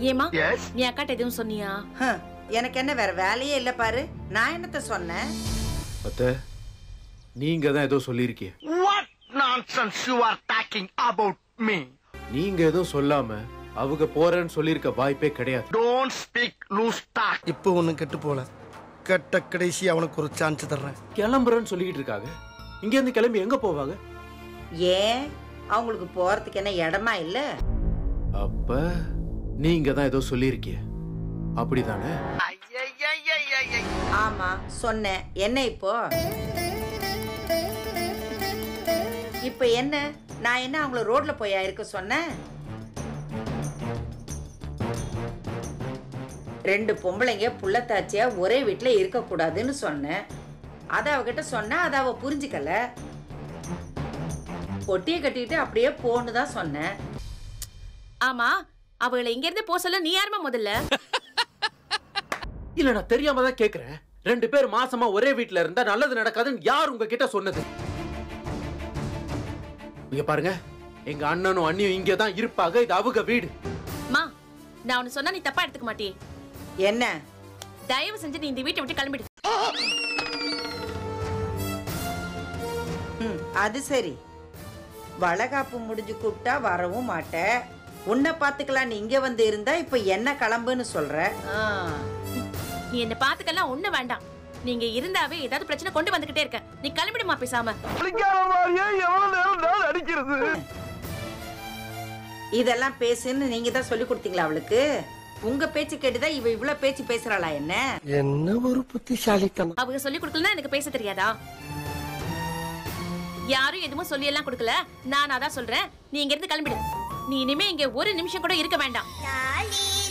ஏமா எஸ் நீ அக்காட்ட எதுவும் சொன்னியா ஹம், எனக்கு என்ன வேற வேலையே இல்ல பாரு நான் என்னத்த சொன்னேன் அத்தை நீங்க தான் ஏதோ சொல்லியிருக்கீங்க what nonsense you are talking about me நீங்க எதுவும் சொல்லாம அவங்க போறேன்னு சொல்லியிருக்க வாய்ப்பே கிடையாது டோன்ட் ஸ்பீக் லூஸ் டாக் இப்போ ஒன்றும் கெட்டு போல கெட்ட கடைசி அவனுக்கு ஒரு சான்ஸ் தர்றேன் கிளம்புறேன்னு சொல்லிக்கிட்டு இருக்காங்க இங்க இருந்து கிளம்பி எங்க போவாங்க ஏன் அவங்களுக்கு போறதுக்கு என்ன இடமா இல்ல அப்ப நீங்க தான் ஏதோ சொல்லியிருக்கீங்க அப்படிதானே ஆமா சொன்னேன் என்ன இப்போ இப்ப என்ன நான் என்ன அவங்கள ரோட்ல போயா இருக்க சொன்னேன் ரெண்டு பொம்பளைங்க புள்ளத்தாச்சியா ஒரே வீட்டுல இருக்க கூடாதுன்னு சொன்னேன் அத அவகிட்ட சொன்னா அத அவ புரிஞ்சுக்கல பொட்டியை கட்டிட்டு அப்படியே போன்னு தான் சொன்னேன் ஆமா அவளை இங்க இருந்து போ சொல்ல நீ யாருமா முதல்ல இல்ல நான் தெரியாம தான் கேக்குறேன் ரெண்டு பேர் மாசமா ஒரே வீட்ல இருந்தா நல்லது நடக்காதுன்னு யார் உங்ககிட்ட சொன்னது இங்க பாருங்க எங்க அண்ணனும் அண்ணியும் இங்க தான் இருப்பாங்க இது அவங்க வீடு மா நான் உன்னை சொன்னா நீ தப்பா எடுத்துக்க மாட்டியே என்ன தயவு செஞ்சு நீ இந்த வீட்டை விட்டு கிளம்பிடு ம், அது சரி வளகாப்பு முடிஞ்சு கூப்பிட்டா வரவும் மாட்டேன் உன்னை பார்த்துக்கலாம் நீ இங்க வந்து இருந்தா இப்ப என்ன கிளம்புன்னு சொல்ற ஆ. நீ என்ன பாத்துக்கலாம் ஒண்ணு வேண்டாம் நீங்க இருந்தாவே ஏதாவது பிரச்சனை கொண்டு வந்துகிட்டே இருக்க நீ கிளம்பிடுமா பேசாம மாதிரியே எவ்வளவு நேரம் நான் அடிக்கிறது இதெல்லாம் பேசுன்னு நீங்க தான் சொல்லி கொடுத்தீங்களா அவளுக்கு உங்க பேச்சு கேட்டுதான் இவ இவ்வளவு பேச்சு பேசுறாளா என்ன என்ன ஒரு புத்திசாலித்தனம் அவங்க சொல்லி கொடுக்கலன்னா எனக்கு பேச தெரியாதா யாரும் எதுவும் சொல்லி எல்லாம் கொடுக்கல நான் அதான் சொல்றேன் நீ இங்க இருந்து கிளம்பிடு நீ இனிமே இங்க ஒரு நிமிஷம் கூட இருக்க வேண்டாம்